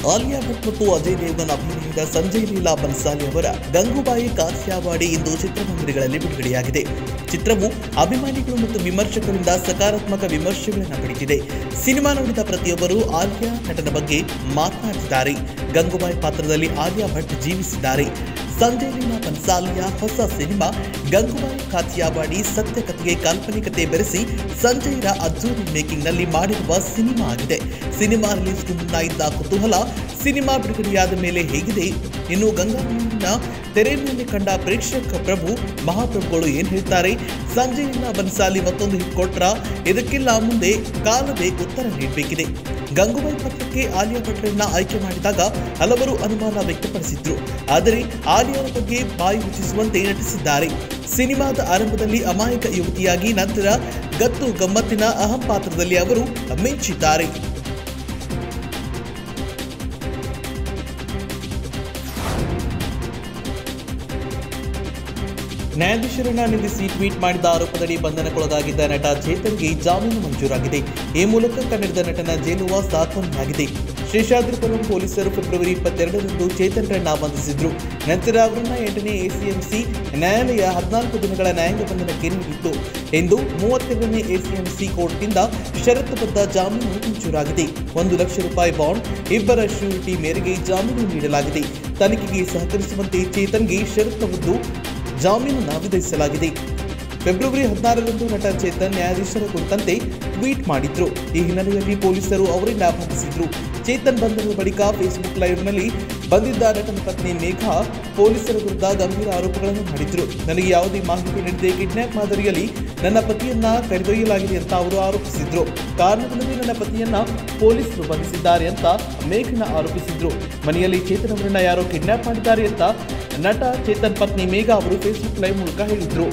ಆಲಿಯಾ ಭಟ್ ಮತ್ತು ಅಜಯ್ ದೇವಗನ್ ಅಭಿನಯದ ಸಂಜಯ್ ಲೀಲಾ ಬನ್ಸಾಲಿ ಅವರ ಗಂಗೂಬಾಯಿ ಕಾತ್ಯಾವಾಡಿ ಇಂದು ಚಿತ್ರಮಂದಿರಗಳಲ್ಲಿ ಬಿಡುಗಡೆಯಾಗಿದೆ ಚಿತ್ರವು ಅಭಿಮಾನಿಗಳು ಮತ್ತು ವಿಮರ್ಶಕರಿಂದ ಸಕಾರಾತ್ಮಕ ವಿಮರ್ಶೆಗಳನ್ನು ಪಡೆದಿದೆ ಸಿನಿಮಾ ನೋಡಿದ ಪ್ರತಿಯೊಬ್ಬರು ಆಲಿಯಾ ನಟನ ಬಗ್ಗೆ ಮಾತನಾಡಿದ್ದಾರೆ ಗಂಗೂಬಾಯಿ ಪಾತ್ರದಲ್ಲಿ ಆಲಿಯಾ ಭಟ್ ಜೀವಿಸಿದ್ದಾರೆ ಸಂಜಯ್ ಲೀಲಾ ಬನ್ಸಾಲಿಯ ಹೊಸ ಸಿನಿಮಾ ಗಂಗೂಬಾಯಿ ಕಾತಿಯಾವಾಡಿ ಸತ್ಯ ಕಥೆಗೆ ಕಾಲ್ಪನಿಕತೆ ಬೆರೆಸಿ ಸಂಜಯ್ರ ಅದ್ದೂರಿ ಮೇಕಿಂಗ್ನಲ್ಲಿ ಮಾಡಿರುವ ಸಿನಿಮಾ ಆಗಿದೆ ಸಿನಿಮಾ ರಿಲೀಸ್ಗೂ ಮುನ್ನ ಇದ್ದ ಕುತೂಹಲ ಸಿನಿಮಾ ಬಿಡುಗಡೆಯಾದ ಮೇಲೆ ಹೇಗಿದೆ ಇನ್ನು ಗಂಗಾಮೂರಿನ ತೆರೆ ಮೇಲೆ ಕಂಡ ಪ್ರೇಕ್ಷಕ ಪ್ರಭು ಮಹಾಪ್ರಭುಗಳು ಏನ್ ಹೇಳ್ತಾರೆ ಸಂಜಯ್ ಲೀಲಾ ಬನ್ಸಾಲಿ ಮತ್ತೊಂದು ಹಿಟ್ ಕೊಟ್ರ ಇದಕ್ಕೆಲ್ಲ ಮುಂದೆ ಕಾಲವೇ ಉತ್ತರ ನೀಡಬೇಕಿದೆ ಗಂಗೂಬಾಯಿ ಪತ್ರಕ್ಕೆ ಆಲಿಯಾ ಭಟ್ರನ್ನ ಆಯ್ಕೆ ಮಾಡಿದಾಗ ಹಲವರು ಅನುಮಾನ ವ್ಯಕ್ತಪಡಿಸಿದ್ರು ಆದರೆ ಆಲಿಯಾರ ಬಗ್ಗೆ ಬಾಯಿ ಮುಚ್ಚಿಸುವಂತೆ ನಟಿಸಿದ್ದಾರೆ ಸಿನಿಮಾದ ಆರಂಭದಲ್ಲಿ ಅಮಾಯಕ ಯುವತಿಯಾಗಿ ನಂತರ ಗತ್ತು ಗಮ್ಮತ್ತಿನ ಅಹಂ ಪಾತ್ರದಲ್ಲಿ ಅವರು ಮಿಂಚಿದ್ದಾರೆ ನ್ಯಾಯಾಧೀಶರನ್ನ ನಿಂದಿಸಿ ಟ್ವೀಟ್ ಮಾಡಿದ ಆರೋಪದಡಿ ಬಂಧನಕ್ಕೊಳಗಾಗಿದ್ದ ನಟ ಚೇತನ್ಗೆ ಜಾಮೀನು ಮಂಜೂರಾಗಿದೆ ಈ ಮೂಲಕ ಕನ್ನಡದ ನಟನ ಜೈಲುವಾಸ ಕೊನೆಯಾಗಿದೆ ಶೇಷಾದ್ರಿಪುರಂ ಪೊಲೀಸರು ಫೆಬ್ರವರಿ ಇಪ್ಪತ್ತೆರಡರಂದು ಚೇತನ್ರನ್ನ ಬಂಧಿಸಿದ್ರು ನಂತರ ಅವರನ್ನ ಎಂಟನೇ ಎಸಿಎಂಸಿ ನ್ಯಾಯಾಲಯ ಹದಿನಾಲ್ಕು ದಿನಗಳ ನ್ಯಾಯಾಂಗ ಬಂಧನಕ್ಕೆ ನೀಡಿತ್ತು ಎಂದು ಮೂವತ್ತೆರಡನೇ ಎಸಿಎಂಸಿ ಕೋರ್ಟ್ನಿಂದ ಷರತ್ತುಬದ್ಧ ಜಾಮೀನು ಮಂಜೂರಾಗಿದೆ ಒಂದು ಲಕ್ಷ ರೂಪಾಯಿ ಬಾಂಡ್ ಇಬ್ಬರ ಶ್ಯೂರಿಟಿ ಮೇರೆಗೆ ಜಾಮೀನು ನೀಡಲಾಗಿದೆ ತನಿಖೆಗೆ ಸಹಕರಿಸುವಂತೆ ಚೇತನ್ಗೆ ಷರತ್ತುಬದ್ದು ಜಾಮೀನನ್ನು ವಿಧಿಸಲಾಗಿದೆ ಫೆಬ್ರವರಿ ಹದಿನಾರರಂದು ನಟ ಚೇತನ್ ನ್ಯಾಯಾಧೀಶರ ಕುರಿತಂತೆ ಟ್ವೀಟ್ ಮಾಡಿದ್ರು ಈ ಹಿನ್ನೆಲೆಯಲ್ಲಿ ಪೊಲೀಸರು ಅವರನ್ನ ಬಂಧಿಸಿದ್ರು ಚೇತನ್ ಬಂಧನದ ಬಳಿಕ ಫೇಸ್ಬುಕ್ ಲೈವ್ನಲ್ಲಿ ಬಂದಿದ್ದ ನಟನ ಪತ್ನಿ ಮೇಘಾ ಪೊಲೀಸರ ವಿರುದ್ಧ ಗಂಭೀರ ಆರೋಪಗಳನ್ನು ಮಾಡಿದ್ರು ನನಗೆ ಯಾವುದೇ ಮಾಹಿತಿ ನೀಡದೆ ಕಿಡ್ನಾಪ್ ಮಾದರಿಯಲ್ಲಿ ನನ್ನ ಪತಿಯನ್ನ ಕರೆದೊಯ್ಯಲಾಗಿದೆ ಅಂತ ಅವರು ಆರೋಪಿಸಿದ್ರು ಕಾರಣವಿಲ್ಲದೆ ನನ್ನ ಪತಿಯನ್ನ ಪೊಲೀಸರು ಬಂಧಿಸಿದ್ದಾರೆ ಅಂತ ಮೇಘನ ಆರೋಪಿಸಿದ್ರು ಮನೆಯಲ್ಲಿ ಚೇತನ್ ಅವರನ್ನ ಯಾರೋ ಕಿಡ್ನಾಪ್ ಮಾಡಿದ್ದಾರೆ ಅಂತ ನಟ ಚೇತನ್ ಪತ್ನಿ ಮೇಘಾ ಅವರು ಫೇಸ್ಬುಕ್ ಲೈವ್ ಮೂಲಕ ಹೇಳಿದ್ರು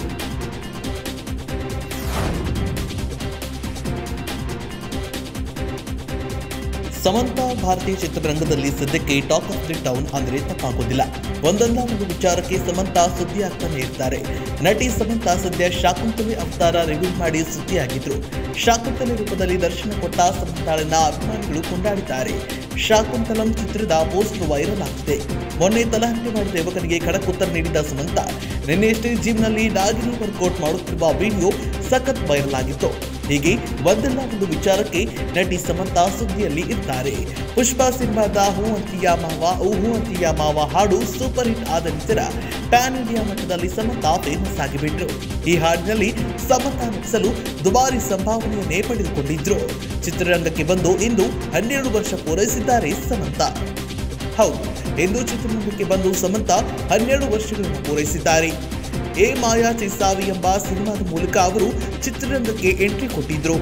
ಸಮಂತ ಭಾರತೀಯ ಚಿತ್ರರಂಗದಲ್ಲಿ ಸದ್ಯಕ್ಕೆ ಟಾಕ್ ಆಫ್ ದಿ ಟೌನ್ ಅಂದ್ರೆ ತಪ್ಪಾಗೋದಿಲ್ಲ ಒಂದಲ್ಲ ಒಂದು ವಿಚಾರಕ್ಕೆ ಸಮಂತ ಸುದ್ದಿ ಆಗ್ತಾನೆ ಇರ್ತಾರೆ ನಟಿ ಸಮಂತ ಸದ್ಯ ಶಾಕುಂತಲೆ ಅವತಾರ ರಿವೀಲ್ ಮಾಡಿ ಸುದ್ದಿಯಾಗಿದ್ರು ಶಾಕುಂತಲೆ ರೂಪದಲ್ಲಿ ದರ್ಶನ ಕೊಟ್ಟ ಸಮಂತಾಳನ್ನ ಅಭಿಮಾನಿಗಳು ಕೊಂಡಾಡಿದ್ದಾರೆ ಶಾಕುಂತಲಂ ಚಿತ್ರದ ಪೋಸ್ಟರ್ ವೈರಲ್ ಆಗಿದೆ ಮೊನ್ನೆ ತಲಹಂಟೆ ಮಾಡಿದ ಯುವಕನಿಗೆ ಖಡಕ್ ಉತ್ತರ ನೀಡಿದ ಸಮಂತ ನಿನ್ನೆಯಷ್ಟೇ ಜಿಮ್ನಲ್ಲಿ ಡಾಗಿನಿ ವರ್ಕೌಟ್ ಮಾಡುತ್ತಿರುವ ವಿಡಿಯೋ ಸಖತ್ ವೈರಲ್ ಆಗಿತ್ತು ಹೀಗೆ ಒಂದಲ್ಲ ಒಂದು ವಿಚಾರಕ್ಕೆ ನಟಿ ಸಮಂತ ಸುದ್ದಿಯಲ್ಲಿ ಇರ್ತಾರೆ ಪುಷ್ಪ ಸಿನಿಮಾದ ಹೂ ಅಂತೀಯ ಮಾವ ಓ ಹೂ ಅಂತೀಯ ಮಾವ ಹಾಡು ಸೂಪರ್ ಹಿಟ್ ಆದ ನಂತರ ಪ್ಯಾನ್ ಇಂಡಿಯಾ ಮಟ್ಟದಲ್ಲಿ ಸಮಂತ ಫೇಮಸ್ ಆಗಿಬಿಟ್ರು ಈ ಹಾಡಿನಲ್ಲಿ ಸಮಂತ ನಟಿಸಲು ದುಬಾರಿ ಸಂಭಾವನೆಯನ್ನೇ ಪಡೆದುಕೊಂಡಿದ್ರು ಚಿತ್ರರಂಗಕ್ಕೆ ಬಂದು ಇಂದು ಹನ್ನೆರಡು ವರ್ಷ ಪೂರೈಸಿದ್ದಾರೆ ಸಮಂತ ಹೌದು ಇಂದು ಚಿತ್ರರಂಗಕ್ಕೆ ಬಂದು ಸಮಂತ ಹನ್ನೆರಡು ವರ್ಷಗಳನ್ನು ಪೂರೈಸಿದ್ದಾರೆ ಎ ಮಾಯಾ ಚಿಸಾವಿ ಎಂಬ ಸಿನಿಮಾದ ಮೂಲಕ ಅವರು ಚಿತ್ರರಂಗಕ್ಕೆ ಎಂಟ್ರಿ ಕೊಟ್ಟಿದ್ರು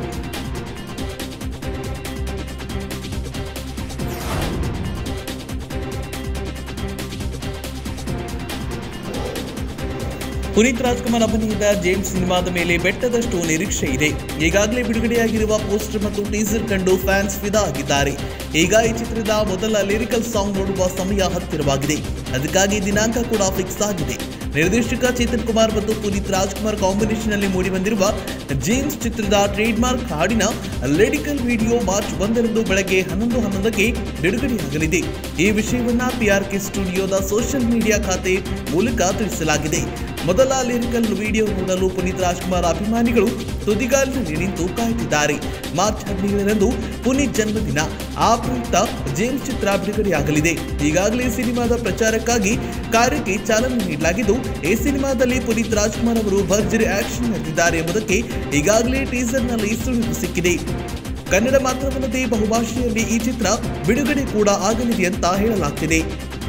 ಪುನೀತ್ ರಾಜ್ಕುಮಾರ್ ಅಭಿನಯದ ಜೇಮ್ಸ್ ಸಿನಿಮಾದ ಮೇಲೆ ಬೆಟ್ಟದಷ್ಟು ನಿರೀಕ್ಷೆ ಇದೆ ಈಗಾಗಲೇ ಬಿಡುಗಡೆಯಾಗಿರುವ ಪೋಸ್ಟರ್ ಮತ್ತು ಟೀಸರ್ ಕಂಡು ಫ್ಯಾನ್ಸ್ ಫಿದಾ ಆಗಿದ್ದಾರೆ ಈಗ ಈ ಚಿತ್ರದ ಮೊದಲ ಲಿರಿಕಲ್ ಸಾಂಗ್ ನೋಡುವ ಸಮಯ ಹತ್ತಿರವಾಗಿದೆ ಅದಕ್ಕಾಗಿ ದಿನಾಂಕ ಕೂಡ ಫಿಕ್ಸ್ ಆಗಿದೆ ನಿರ್ದೇಶಕ ಚೇತನ್ ಕುಮಾರ್ ಮತ್ತು ಪುನೀತ್ ರಾಜ್ಕುಮಾರ್ ಕಾಂಬಿನೇಷನ್ ಅಲ್ಲಿ ಮೂಡಿಬಂದಿರುವ ಜೇಮ್ಸ್ ಚಿತ್ರದ ಟ್ರೇಡ್ ಮಾರ್ಕ್ ಹಾಡಿನ ಲಿರಿಕಲ್ ವಿಡಿಯೋ ಮಾರ್ಚ್ ಒಂದರಂದು ಬೆಳಗ್ಗೆ ಹನ್ನೊಂದು ಹನ್ನೊಂದಕ್ಕೆ ಬಿಡುಗಡೆಯಾಗಲಿದೆ ಈ ವಿಷಯವನ್ನ ಪಿಆರ್ಕೆ ಸ್ಟುಡಿಯೋದ ಸೋಷಿಯಲ್ ಮೀಡಿಯಾ ಖಾತೆ ಮೂಲಕ ತಿಳಿಸಲಾಗಿದೆ ಮೊದಲ ಲಿರಿಕಲ್ ವಿಡಿಯೋ ನೋಡಲು ಪುನೀತ್ ರಾಜ್ಕುಮಾರ್ ಅಭಿಮಾನಿಗಳು ತುದಿಗಾಲಿನಲ್ಲಿ ನಿಂತು ಕಾಯುತ್ತಿದ್ದಾರೆ ಮಾರ್ಚ್ ಹದಿನೇಳರಂದು ಪುನೀತ್ ಜನ್ಮದಿನ ಆ ಪ್ರಯುಕ್ತ ಜೇಮ್ಸ್ ಚಿತ್ರ ಬಿಡುಗಡೆಯಾಗಲಿದೆ ಈಗಾಗಲೇ ಸಿನಿಮಾದ ಪ್ರಚಾರಕ್ಕಾಗಿ ಕಾರ್ಯಕ್ಕೆ ಚಾಲನೆ ನೀಡಲಾಗಿದ್ದು ಈ ಸಿನಿಮಾದಲ್ಲಿ ಪುನೀತ್ ರಾಜ್ಕುಮಾರ್ ಅವರು ಭರ್ಜರಿ ಆಕ್ಷನ್ ನಡೆದಿದ್ದಾರೆ ಎಂಬುದಕ್ಕೆ ಈಗಾಗಲೇ ಟೀಸರ್ನಲ್ಲಿ ಸುಳಿವು ಸಿಕ್ಕಿದೆ ಕನ್ನಡ ಮಾತ್ರವಲ್ಲದೆ ಬಹುಭಾಷೆಯಲ್ಲಿ ಈ ಚಿತ್ರ ಬಿಡುಗಡೆ ಕೂಡ ಆಗಲಿದೆ ಅಂತ ಹೇಳಲಾಗ್ತಿದೆ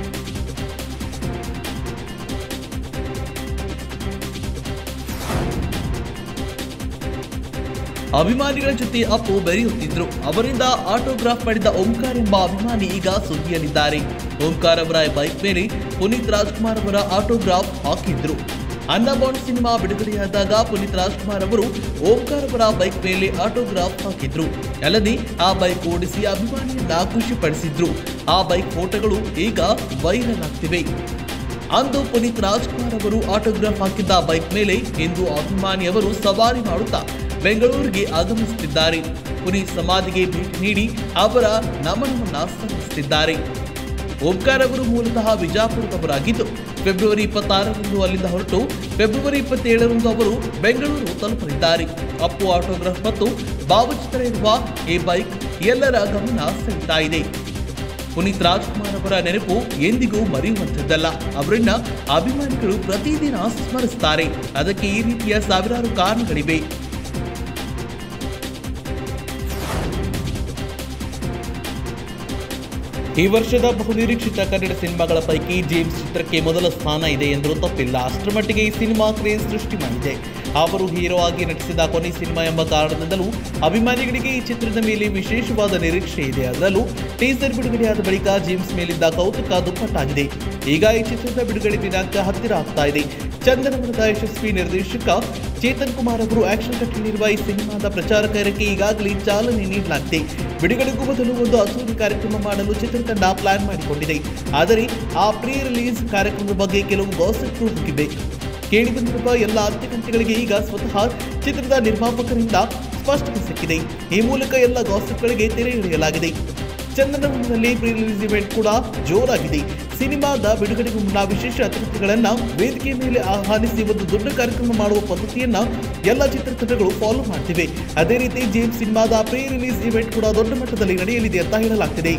ಅಭಿಮಾನಿಗಳ ಜೊತೆ ಅಪ್ಪು ಬೆರೆಯುತ್ತಿದ್ರು ಅವರಿಂದ ಆಟೋಗ್ರಾಫ್ ಪಡೆದ ಓಂಕಾರ್ ಎಂಬ ಅಭಿಮಾನಿ ಈಗ ಸುದ್ದಿಯಲ್ಲಿದ್ದಾರೆ ಓಂಕಾರ್ ಅವರ ಬೈಕ್ ಮೇಲೆ ಪುನೀತ್ ರಾಜ್ಕುಮಾರ್ ಅವರ ಆಟೋಗ್ರಾಫ್ ಹಾಕಿದ್ರು ಅನ್ನಬಾಂಡ್ ಸಿನಿಮಾ ಬಿಡುಗಡೆಯಾದಾಗ ಪುನೀತ್ ರಾಜ್ಕುಮಾರ್ ಅವರು ಓಂಕಾರ್ ಅವರ ಬೈಕ್ ಮೇಲೆ ಆಟೋಗ್ರಾಫ್ ಹಾಕಿದ್ರು ಅಲ್ಲದೆ ಆ ಬೈಕ್ ಓಡಿಸಿ ಅಭಿಮಾನಿಯನ್ನ ಖುಷಿಪಡಿಸಿದ್ರು ಆ ಬೈಕ್ ಫೋಟೋಗಳು ಈಗ ವೈರಲ್ ಆಗ್ತಿವೆ ಅಂದು ಪುನೀತ್ ರಾಜ್ಕುಮಾರ್ ಅವರು ಆಟೋಗ್ರಾಫ್ ಹಾಕಿದ್ದ ಬೈಕ್ ಮೇಲೆ ಇಂದು ಅಭಿಮಾನಿಯವರು ಸವಾರಿ ಮಾಡುತ್ತಾ ಬೆಂಗಳೂರಿಗೆ ಆಗಮಿಸುತ್ತಿದ್ದಾರೆ ಪುನೀತ್ ಸಮಾಧಿಗೆ ಭೇಟಿ ನೀಡಿ ಅವರ ನಮನವನ್ನ ಸಲ್ಲಿಸುತ್ತಿದ್ದಾರೆ ಓಂಕಾರ ಅವರು ಮೂಲತಃ ವಿಜಾಪುರದವರಾಗಿದ್ದು ಫೆಬ್ರವರಿ ಇಪ್ಪತ್ತಾರರಂದು ಅಲ್ಲಿಂದ ಹೊರಟು ಫೆಬ್ರವರಿ ಇಪ್ಪತ್ತೇಳರಂದು ಅವರು ಬೆಂಗಳೂರು ತಲುಪಲಿದ್ದಾರೆ ಅಪ್ಪು ಆಟೋಗ್ರಾಫ್ ಮತ್ತು ಭಾವಚಿತ್ರ ಇರುವ ಈ ಬೈಕ್ ಎಲ್ಲರ ಗಮನ ಸೆಳೆತಾ ಇದೆ ಪುನೀತ್ ರಾಜ್ಕುಮಾರ್ ಅವರ ನೆನಪು ಎಂದಿಗೂ ಮರೆಯುವಂಥದ್ದಲ್ಲ ಅವರನ್ನ ಅಭಿಮಾನಿಗಳು ಪ್ರತಿದಿನ ಸ್ಮರಿಸುತ್ತಾರೆ ಅದಕ್ಕೆ ಈ ರೀತಿಯ ಸಾವಿರಾರು ಕಾರಣಗಳಿವೆ ಈ ವರ್ಷದ ಬಹುನಿರೀಕ್ಷಿತ ಕನ್ನಡ ಸಿನಿಮಾಗಳ ಪೈಕಿ ಜೇಮ್ಸ್ ಚಿತ್ರಕ್ಕೆ ಮೊದಲ ಸ್ಥಾನ ಇದೆ ಎಂದರೂ ತಪ್ಪಿಲ್ಲ ಅಷ್ಟರ ಮಟ್ಟಿಗೆ ಈ ಸಿನಿಮಾ ಕ್ರೇಜ್ ಸೃಷ್ಟಿ ಮಾಡಿದೆ ಅವರು ಹೀರೋ ಆಗಿ ನಟಿಸಿದ ಕೊನೆ ಸಿನಿಮಾ ಎಂಬ ಕಾರಣದಿಂದಲೂ ಅಭಿಮಾನಿಗಳಿಗೆ ಈ ಚಿತ್ರದ ಮೇಲೆ ವಿಶೇಷವಾದ ನಿರೀಕ್ಷೆ ಇದೆ ಅದರಲ್ಲೂ ಟೀಸರ್ ಬಿಡುಗಡೆಯಾದ ಬಳಿಕ ಜೇಮ್ಸ್ ಮೇಲಿದ್ದ ಕೌತುಕ ದುಪ್ಪಟ್ಟಾಗಿದೆ ಈಗ ಈ ಚಿತ್ರದ ಬಿಡುಗಡೆ ದಿನಾಂಕ ಹತ್ತಿರ ಆಗ್ತಾ ಇದೆ ಚಂದನವನದ ಯಶಸ್ವಿ ನಿರ್ದೇಶಕ ಚೇತನ್ ಕುಮಾರ್ ಅವರು ಆಕ್ಷನ್ ಕಟ್ಟಿರುವ ಈ ಸಿನಿಮಾದ ಪ್ರಚಾರ ಕಾರ್ಯಕ್ಕೆ ಈಗಾಗಲೇ ಚಾಲನೆ ನೀಡಲಾಗಿದೆ ಬಿಡುಗಡೆಗೂ ಮೊದಲು ಒಂದು ಅಸೂರಿ ಕಾರ್ಯಕ್ರಮ ಮಾಡಲು ಚಿತ್ರತಂಡ ಪ್ಲಾನ್ ಮಾಡಿಕೊಂಡಿದೆ ಆದರೆ ಆ ಪ್ರೀ ರಿಲೀಸ್ ಕಾರ್ಯಕ್ರಮದ ಬಗ್ಗೆ ಕೆಲವು ಗಾಸಿಪ್ಗಳು ಹೋಗಿವೆ ಕೇಳಿಬಂದಿರುವ ಎಲ್ಲ ಅಂತ್ಯಕಂತ್ಯಗಳಿಗೆ ಈಗ ಸ್ವತಃ ಚಿತ್ರದ ನಿರ್ಮಾಪಕರಿಂದ ಸ್ಪಷ್ಟತೆ ಸಿಕ್ಕಿದೆ ಈ ಮೂಲಕ ಎಲ್ಲ ಗಾಸಿಪ್ಗಳಿಗೆ ತೆರೆ ಎಳೆಯಲಾಗಿದೆ ಚಂದನವನದಲ್ಲಿ ಪ್ರೀ ರಿಲೀಸ್ ಇವೆಂಟ್ ಕೂಡ ಜೋರಾಗಿದೆ ಸಿನಿಮಾದ ಬಿಡುಗಡೆಗೂ ಮುನ್ನ ವಿಶೇಷ ಅತಿಥಿಗಳನ್ನ ವೇದಿಕೆ ಮೇಲೆ ಆಹ್ವಾನಿಸಿ ಒಂದು ದೊಡ್ಡ ಕಾರ್ಯಕ್ರಮ ಮಾಡುವ ಪದ್ಧತಿಯನ್ನ ಎಲ್ಲ ಚಿತ್ರತಂಡಗಳು ಫಾಲೋ ಮಾಡ್ತಿವೆ ಅದೇ ರೀತಿ ಜೇಮ್ಸ್ ಸಿನಿಮಾದ ಪ್ರೀ ರಿಲೀಸ್ ಇವೆಂಟ್ ಕೂಡ ದೊಡ್ಡ ಮಟ್ಟದಲ್ಲಿ ನಡೆಯಲಿದೆ ಅಂತ ಹೇಳಲಾಗ್ತಿದೆ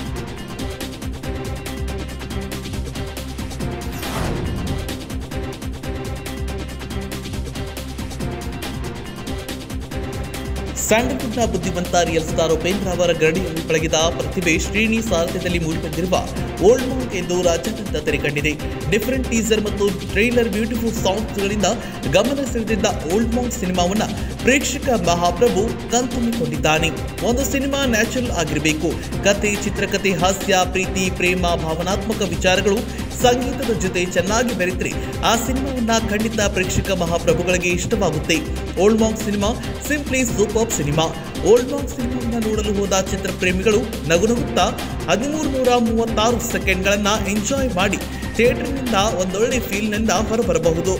ಸ್ಯಾಂಡಲ್ವುಡ್ನ ಬುದ್ಧಿವಂತ ರಿಯಲ್ ಸ್ಟಾರ್ ಉಪೇಂದ್ರ ಅವರ ಗರಡಿಯಲ್ಲಿ ಪಳಗಿದ ಪ್ರತಿಭೆ ಶ್ರೀನಿ ಸಾರಥ್ಯದಲ್ಲಿ ಮೂಡಿಬಂದಿರುವ ಓಲ್ಡ್ ಮಾಂಕ್ ಎಂದು ರಾಜ್ಯಾದ್ಯಂತ ತೆರೆಕಂಡಿದೆ ಡಿಫರೆಂಟ್ ಟೀಸರ್ ಮತ್ತು ಟ್ರೈಲರ್ ಬ್ಯೂಟಿಫುಲ್ ಸಾಂಗ್ಸ್ಗಳಿಂದ ಗಮನ ಸೆಳೆದಿದ್ದ ಓಲ್ಡ್ ಮಾಂಕ್ ಸಿನಿಮಾವನ್ನ ಪ್ರೇಕ್ಷಕ ಮಹಾಪ್ರಭು ಕಣ್ತುಂಬಿಕೊಂಡಿದ್ದಾನೆ ಒಂದು ಸಿನಿಮಾ ನ್ಯಾಚುರಲ್ ಆಗಿರಬೇಕು ಕತೆ ಚಿತ್ರಕಥೆ ಹಾಸ್ಯ ಪ್ರೀತಿ ಪ್ರೇಮ ಭಾವನಾತ್ಮಕ ವಿಚಾರಗಳು ಸಂಗೀತದ ಜೊತೆ ಚೆನ್ನಾಗಿ ಬೆರೆತರೆ ಆ ಸಿನಿಮಾವನ್ನ ಖಂಡಿತ ಪ್ರೇಕ್ಷಕ ಮಹಾಪ್ರಭುಗಳಿಗೆ ಇಷ್ಟವಾಗುತ್ತೆ Old Monk cinema simply super cinema Old Monk ಸಿನಿಮಾವನ್ನ ನೋಡಲು ಹೋದ ಚಿತ್ರಪ್ರೇಮಿಗಳು ನಗುನಗುತ್ತಾ ಹದಿಮೂರು ನೂರ ಮೂವತ್ತಾರು ಸೆಕೆಂಡ್ಗಳನ್ನ ಎಂಜಾಯ್ ಮಾಡಿ ಥಿಯೇಟರ್ನಿಂದ ಒಂದೊಳ್ಳೆ ಫೀಲ್ನಿಂದ ಹೊರಬರಬಹುದು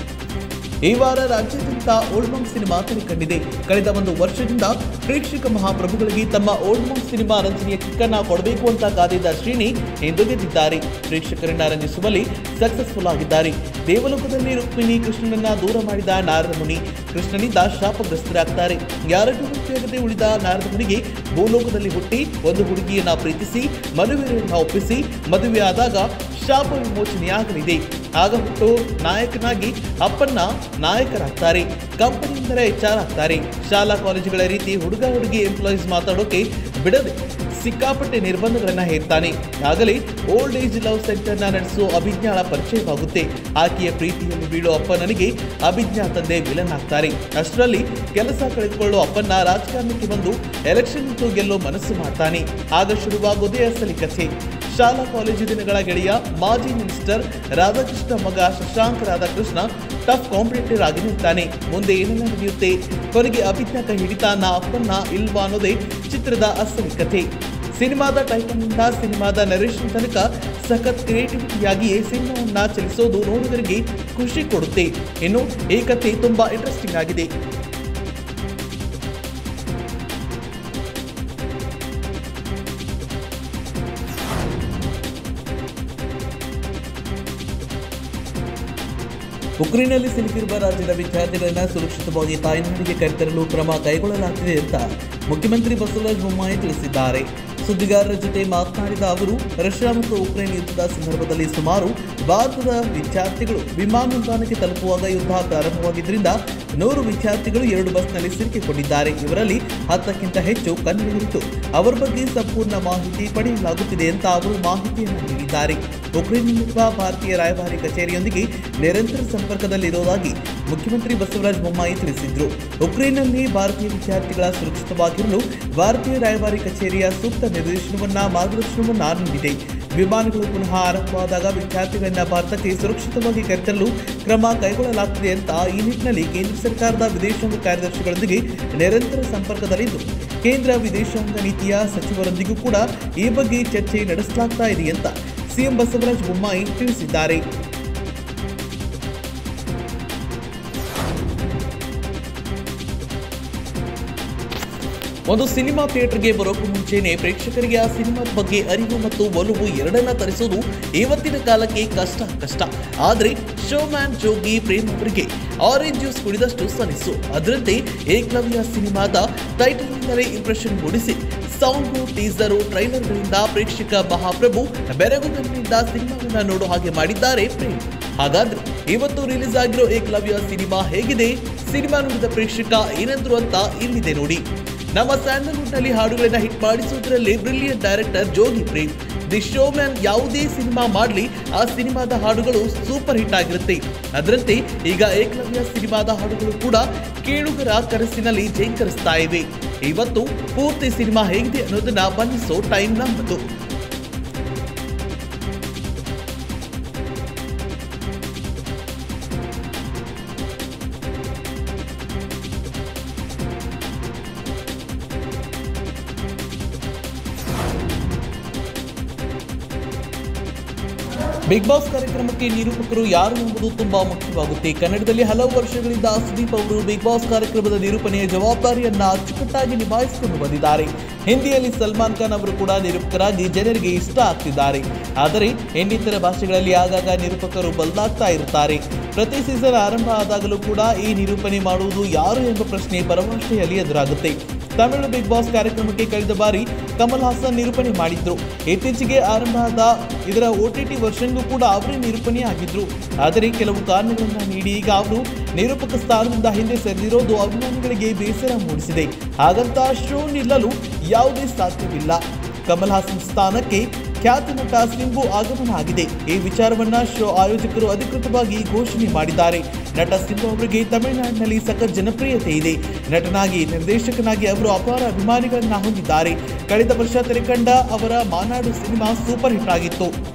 ಈ ವಾರ ರಾಜ್ಯಾದ್ಯಂತ ಓಲ್ಡ್ ಮಾಂಕ್ ಸಿನಿಮಾ ತೆರೆಕಂಡಿದೆ ಕಳೆದ ಒಂದು ವರ್ಷದಿಂದ ಪ್ರೇಕ್ಷಕ ಮಹಾಪ್ರಭುಗಳಿಗೆ ತಮ್ಮ ಓಲ್ಡ್ ಮಾಂಕ್ ಸಿನಿಮಾ ರಂಜನೆಯ ಕಿಕ್ಕನ್ನ ಕೊಡಬೇಕು ಅಂತ ಕಾದಿದ್ದ ಶ್ರೀನಿ ಇಂದು ಗೆದ್ದಿದ್ದಾರೆ ಪ್ರೇಕ್ಷಕರನ್ನ ರಂಜಿಸುವಲ್ಲಿ ಸಕ್ಸಸ್ಫುಲ್ ಆಗಿದ್ದಾರೆ ದೇವಲೋಕದಲ್ಲಿ ರುಕ್ಮಿಣಿ ಕೃಷ್ಣನನ್ನ ದೂರ ಮಾಡಿದ ನಾರದ ಮುನಿ ಕೃಷ್ಣನಿಂದ ಶಾಪಗ್ರಸ್ತರಾಗ್ತಾರೆ ಯಾರನ್ನೂ ಮುಕ್ತಿಯಾಗದೆ ಉಳಿದ ನಾರದ ಮುನಿಗೆ ಭೂಲೋಕದಲ್ಲಿ ಹುಟ್ಟಿ ಒಂದು ಹುಡುಗಿಯನ್ನ ಪ್ರೀತಿಸಿ ಮದುವೆಯನ್ನ ಒಪ್ಪಿಸಿ ಮದುವೆಯಾದಾಗ ಶಾಪ ವಿಮೋಚನೆಯಾಗಲಿದೆ ಆಗ ಹುಟ್ಟು ನಾಯಕನಾಗಿ ಅಪ್ಪನ್ನ ನಾಯಕರಾಗ್ತಾರೆ ಕಂಪನಿಯಿಂದಲೇ ಎಚ್ ಆರ್ ಆಗ್ತಾರೆ ಶಾಲಾ ಕಾಲೇಜುಗಳ ರೀತಿ ಹುಡುಗ ಹುಡುಗಿ ಎಂಪ್ಲಾಯೀಸ್ ಮಾತಾಡೋಕೆ ಬಿಡದೆ ಸಿಕ್ಕಾಪಟ್ಟೆ ನಿರ್ಬಂಧಗಳನ್ನ ಹೇರ್ತಾನೆ ಆಗಲೇ ಓಲ್ಡ್ ಏಜ್ ಲವ್ ಸೆಂಟರ್ನ ನಡೆಸೋ ಅಭಿಜ್ಞಾಳ ಪರಿಚಯವಾಗುತ್ತೆ ಆಕೆಯ ಪ್ರೀತಿಯಲ್ಲಿ ಬೀಳೋ ಅಪ್ಪನಿಗೆ ಅಭಿಜ್ಞಾ ತಂದೆ ವಿಲನ್ ಆಗ್ತಾರೆ ಅಷ್ಟರಲ್ಲಿ ಕೆಲಸ ಕಳೆದುಕೊಳ್ಳೋ ಅಪ್ಪನ್ನ ರಾಜಕಾರಣಕ್ಕೆ ಬಂದು ಎಲೆಕ್ಷನ್ ನಿಂತು ಗೆಲ್ಲೋ ಮನಸ್ಸು ಮಾಡ್ತಾನೆ ಆಗ ಶುರುವಾಗೋದೇ ಅಸಲಿ ಕಥೆ ಶಾಲಾ ಕಾಲೇಜು ದಿನಗಳ ಗೆಳೆಯ ಮಾಜಿ ಮಿನಿಸ್ಟರ್ ರಾಧಾಕೃಷ್ಣ ಮಗ ಶಶಾಂಕ್ ರಾಧಾಕೃಷ್ಣ ಟಫ್ ಕಾಂಪಿಟೇಟರ್ ಆಗಿ ನಿಲ್ತಾನೆ ಮುಂದೆ ಏನೆಲ್ಲ ನಡೆಯುತ್ತೆ ಕೊನೆಗೆ ಅಭಿಜ್ಞಾಕ ಹಿಡಿತಾನ ಅಪ್ಪನ್ನ ಇಲ್ವಾ ಅನ್ನೋದೇ ಚಿತ್ರದ ಅಸಲಿ ಕಥೆ ಸಿನಿಮಾದ ಟೈಟಲ್ನಿಂದ ಸಿನಿಮಾದ ನರೇಶನ್ ತನಕ ಸಖತ್ ಕ್ರಿಯೇಟಿವಿಟಿಯಾಗಿಯೇ ಸಿನಿಮಾವನ್ನ ಚಲಿಸೋದು ನೋಡುಗರಿಗೆ ಖುಷಿ ಕೊಡುತ್ತೆ ಇನ್ನು ಈ ಕಥೆ ತುಂಬಾ ಇಂಟ್ರೆಸ್ಟಿಂಗ್ ಆಗಿದೆ ಉಕ್ರೇನ್ನಲ್ಲಿ ಸಿಲುಕಿರುವ ರಾಜ್ಯದ ವಿದ್ಯಾರ್ಥಿಗಳನ್ನ ಸುರಕ್ಷಿತವಾಗಿ ತಾಯ್ನಾಡಿಗೆ ಕರೆತರಲು ಕ್ರಮ ಕೈಗೊಳ್ಳಲಾಗಿದೆ ಅಂತ ಮುಖ್ಯಮಂತ್ರಿ ಬಸವರಾಜ ಬೊಮ್ಮಾಯಿ ತಿಳಿಸಿದ್ದಾರೆ ಸುದ್ದಿಗಾರರ ಜೊತೆ ಮಾತನಾಡಿದ ಅವರು ರಷ್ಯಾ ಮತ್ತು ಉಕ್ರೇನ್ ಯುದ್ಧದ ಸಂದರ್ಭದಲ್ಲಿ ಸುಮಾರು ಭಾರತದ ವಿದ್ಯಾರ್ಥಿಗಳು ವಿಮಾನ ನಿಲ್ದಾಣಕ್ಕೆ ತಲುಪುವಾಗ ಯುದ್ಧ ಪ್ರಾರಂಭವಾಗಿದ್ದರಿಂದ ನೂರು ವಿದ್ಯಾರ್ಥಿಗಳು ಎರಡು ಬಸ್ನಲ್ಲಿ ಸಿಲುಕಿಕೊಂಡಿದ್ದಾರೆ ಇವರಲ್ಲಿ ಹತ್ತಕ್ಕಿಂತ ಹೆಚ್ಚು ಕನ್ನಡಿಗರಿದ್ದು ಅವರ ಬಗ್ಗೆ ಸಂಪೂರ್ಣ ಮಾಹಿತಿ ಪಡೆಯಲಾಗುತ್ತಿದೆ ಅಂತ ಅವರು ಮಾಹಿತಿಯನ್ನು ನೀಡಿದ್ದಾರೆ ಉಕ್ರೇನ್ನಲ್ಲಿರುವ ಭಾರತೀಯ ರಾಯಭಾರಿ ಕಚೇರಿಯೊಂದಿಗೆ ನಿರಂತರ ಸಂಪರ್ಕದಲ್ಲಿರುವುದಾಗಿ ಮುಖ್ಯಮಂತ್ರಿ ಬಸವರಾಜ ಬೊಮ್ಮಾಯಿ ತಿಳಿಸಿದ್ರು ಉಕ್ರೇನ್ನಲ್ಲಿ ಭಾರತೀಯ ವಿದ್ಯಾರ್ಥಿಗಳ ಸುರಕ್ಷಿತವಾಗಿರಲು ಭಾರತೀಯ ರಾಯಭಾರಿ ಕಚೇರಿಯ ಸೂಕ್ತ ನಿರ್ದೇಶನವನ್ನ ಮಾರ್ಗದರ್ಶನವನ್ನ ನೀಡಿದೆ ವಿಮಾನಗಳು ಪುನಃ ಆರಂಭವಾದಾಗ ವಿದ್ಯಾರ್ಥಿಗಳನ್ನ ಭಾರತಕ್ಕೆ ಸುರಕ್ಷಿತವಾಗಿ ಕರೆತರಲು ಕ್ರಮ ಕೈಗೊಳ್ಳಲಾಗ್ತಿದೆ ಅಂತ ಈ ನಿಟ್ಟಿನಲ್ಲಿ ಕೇಂದ್ರ ಸರ್ಕಾರದ ವಿದೇಶಾಂಗ ಕಾರ್ಯದರ್ಶಿಗಳೊಂದಿಗೆ ನಿರಂತರ ಸಂಪರ್ಕದಲ್ಲಿದ್ದು ಕೇಂದ್ರ ವಿದೇಶಾಂಗ ನೀತಿಯ ಸಚಿವರೊಂದಿಗೂ ಕೂಡ ಈ ಬಗ್ಗೆ ಚರ್ಚೆ ನಡೆಸಲಾಗ್ತಾ ಇದೆ ಅಂತ ಸಿಎಂ ಬಸವರಾಜ ಬೊಮ್ಮಾಯಿ ತಿಳಿಸಿದ್ದಾರೆ ಒಂದು ಸಿನಿಮಾ ಥಿಯೇಟರ್ಗೆ ಬರೋಕ್ಕೂ ಮುಂಚೆನೆ ಪ್ರೇಕ್ಷಕರಿಗೆ ಆ ಸಿನಿಮಾದ ಬಗ್ಗೆ ಅರಿವು ಮತ್ತು ಒಲವು ಎರಡನ್ನ ತರಿಸೋದು ಇವತ್ತಿನ ಕಾಲಕ್ಕೆ ಕಷ್ಟ ಕಷ್ಟ ಆದ್ರೆ ಶೋಮ್ಯಾನ್ ಜೋಗಿ ಪ್ರೇಮ್ ಅವರಿಗೆ ಆರೆಂಜ್ ಜ್ಯೂಸ್ ಕುಡಿದಷ್ಟು ಸನಿಸು ಅದರಂತೆ ಏಕಲವ್ಯ ಸಿನಿಮಾದ ಟೈಟಲ್ನಿಂದಲೇ ಇಂಪ್ರೆಷನ್ ಮೂಡಿಸಿ ಸೌಂಡು ಟೀಸರು ಟ್ರೈಲರ್ಗಳಿಂದ ಪ್ರೇಕ್ಷಕ ಮಹಾಪ್ರಭು ಬೆರಗುಗಣ್ಣಿನಿಂದ ಸಿನಿಮಾವನ್ನ ನೋಡೋ ಹಾಗೆ ಮಾಡಿದ್ದಾರೆ ಪ್ರೇಮ್ ಹಾಗಾದ್ರೆ ಇವತ್ತು ರಿಲೀಸ್ ಆಗಿರೋ ಏಕಲವ್ಯ ಸಿನಿಮಾ ಹೇಗಿದೆ ಸಿನಿಮಾ ನೋಡಿದ ಪ್ರೇಕ್ಷಕ ಏನಂದ್ರು ಅಂತ ಇಲ್ಲಿದೆ ನೋಡಿ ನಮ್ಮ ಸ್ಯಾಂಡಲ್ವುಡ್ ನಲ್ಲಿ ಹಾಡುಗಳನ್ನ ಹಿಟ್ ಮಾಡಿಸುವುದರಲ್ಲಿ brilliant director Jogi Prem the showman ಯಾವುದೇ ಸಿನಿಮಾ ಮಾಡಲಿ ಆ ಸಿನಿಮಾದ ಹಾಡುಗಳು ಸೂಪರ್ ಹಿಟ್ ಆಗಿರುತ್ತೆ ಅದರಂತೆ ಈಗ ಏಕಲವ್ಯ ಸಿನಿಮಾದ ಹಾಡುಗಳು ಕೂಡ ಕೇಳುಗರ ಕನಸಿನಲ್ಲಿ ಜೇಂಕರಿಸ್ತಾ ಇವೆ ಇವತ್ತು ಪೂರ್ತಿ ಸಿನಿಮಾ ಹೇಗಿದೆ ಅನ್ನೋದನ್ನ ಬಣ್ಣಿಸೋ ಟೈಮ್ ನಮ್ಮದು ಬಿಗ್ ಬಾಸ್ ಕಾರ್ಯಕ್ರಮಕ್ಕೆ ನಿರೂಪಕರು ಯಾರು ಎಂಬುದು ತುಂಬಾ ಮುಖ್ಯವಾಗುತ್ತೆ ಕನ್ನಡದಲ್ಲಿ ಹಲವು ವರ್ಷಗಳಿಂದ ಸುದೀಪ್ ಅವರು ಬಿಗ್ ಬಾಸ್ ಕಾರ್ಯಕ್ರಮದ ನಿರೂಪಣೆಯ ಜವಾಬ್ದಾರಿಯನ್ನ ಅಚ್ಚುಕಟ್ಟಾಗಿ ನಿಭಾಯಿಸಿಕೊಂಡು ಬಂದಿದ್ದಾರೆ ಹಿಂದಿಯಲ್ಲಿ ಸಲ್ಮಾನ್ ಖಾನ್ ಅವರು ಕೂಡ ನಿರೂಪಕರಾಗಿ ಜನರಿಗೆ ಇಷ್ಟ ಆಗ್ತಿದ್ದಾರೆ ಆದರೆ ಇನ್ನಿತರ ಭಾಷೆಗಳಲ್ಲಿ ಆಗಾಗ ನಿರೂಪಕರು ಬದಲಾಗ್ತಾ ಇರುತ್ತಾರೆ ಪ್ರತಿ ಸೀಸನ್ ಆರಂಭ ಆದಾಗಲೂ ಕೂಡ ಈ ನಿರೂಪಣೆ ಮಾಡುವುದು ಯಾರು ಎಂಬ ಪ್ರಶ್ನೆ ಪರಭಾಷೆಯಲ್ಲಿ ಎದುರಾಗುತ್ತೆ ತಮಿಳು ಬಿಗ್ ಬಾಸ್ ಕಾರ್ಯಕ್ರಮಕ್ಕೆ ಕಳೆದ ಬಾರಿ ಕಮಲ್ ಹಾಸನ್ ನಿರೂಪಣೆ ಮಾಡಿದ್ರು ಇತ್ತೀಚೆಗೆ ಆರಂಭ ಆದ ಇದರ ಒ ಟಿ ಟಿ ವರ್ಷನ್ಗೂ ಕೂಡ ಅವರೇ ನಿರೂಪಣೆ ಆಗಿದ್ರು ಆದರೆ ಕೆಲವು ಕಾರಣಗಳನ್ನ ನೀಡಿ ಈಗ ಅವರು ನಿರೂಪಕ ಸ್ಥಾನದಿಂದ ಹಿಂದೆ ಸರಿದಿರೋದು ಅಭಿಮಾನಿಗಳಿಗೆ ಬೇಸರ ಮೂಡಿಸಿದೆ ಹಾಗಂತ ಶೋ ನಿಲ್ಲಲು ಯಾವುದೇ ಸಾಧ್ಯವಿಲ್ಲ ಕಮಲ್ ಹಾಸನ್ ಸ್ಥಾನಕ್ಕೆ ಖ್ಯಾತ ನಟ ಸಿಂಬು ಆಗಮನ ಆಗಿದೆ ಈ ವಿಚಾರವನ್ನ ಶೋ ಆಯೋಜಕರು ಅಧಿಕೃತವಾಗಿ ಘೋಷಣೆ ಮಾಡಿದ್ದಾರೆ ನಟ ಸಿಂಬು ಅವರಿಗೆ ತಮಿಳುನಾಡಿನಲ್ಲಿ ಸಖತ್ ಜನಪ್ರಿಯತೆ ಇದೆ ನಟನಾಗಿ ನಿರ್ದೇಶಕನಾಗಿ ಅವರು ಅಪಾರ ಅಭಿಮಾನಿಗಳನ್ನ ಹೊಂದಿದ್ದಾರೆ ಕಳೆದ ವರ್ಷ ತೆರೆಕಂಡ ಅವರ ಮಾನಾಡು ಸಿನಿಮಾ ಸೂಪರ್ ಹಿಟ್ ಆಗಿತ್ತು